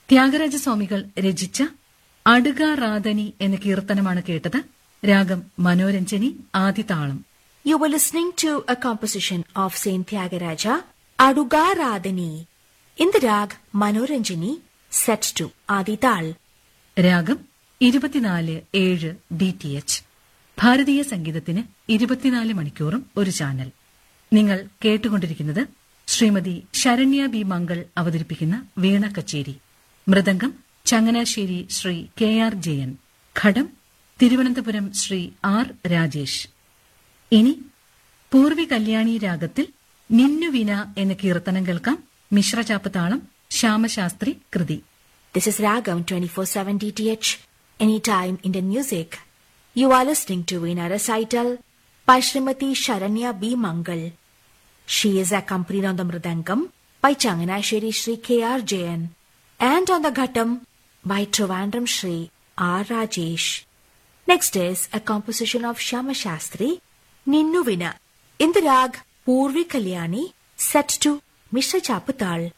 ത്യാഗരാജസ്വാമികൾ രചിച്ച അടുക റാതനി എന്ന കീർത്തനമാണ് കേട്ടത് രാഗം മനോരഞ്ജനി ആദിതാളം You were listening to a composition of Saint Tyagaraja, Adugaradhani, in the rag Manoranjani, set to Adital. രാഗം ഇരുപത്തിനാല് ഏഴ് ഡി ടി എച്ച് ഭാരതീയ സംഗീതത്തിന് ഇരുപത്തിനാല് മണിക്കൂറും ഒരു ചാനൽ നിങ്ങൾ കേട്ടുകൊണ്ടിരിക്കുന്നത് ശ്രീമതി ശരണ്യ ബി മംഗൾ അവതരിപ്പിക്കുന്ന വീണ കച്ചേരി മൃദംഗം ചങ്ങനാശ്ശേരി ശ്രീ കെ ആർ ജയൻ ഘടം തിരുവനന്തപുരം ശ്രീ ആർ രാജേഷ് ഇനി പൂർവി കല്യാണി രാഗത്തിൽ നിന്നുവിന എന്ന കീർത്തനം കേൾക്കാം മിശ്രചാപ്പ് താളം ശ്യാമശാസ്ത്രി കൃതി This is Ragam 24-7 DTH, anytime Indian music. You are listening to Veena recital by Srimati Sharanya B. Mangal. She is accompanied on the Mridangam by Changanashiri Sri K.R. Jayan and on the Ghatam by Trivandrum Sri R. Rajesh. Next is a composition of Shama Shastri, Ninnu Vina, in the rag Purvi Kalyani, set to Mishra Chapatal.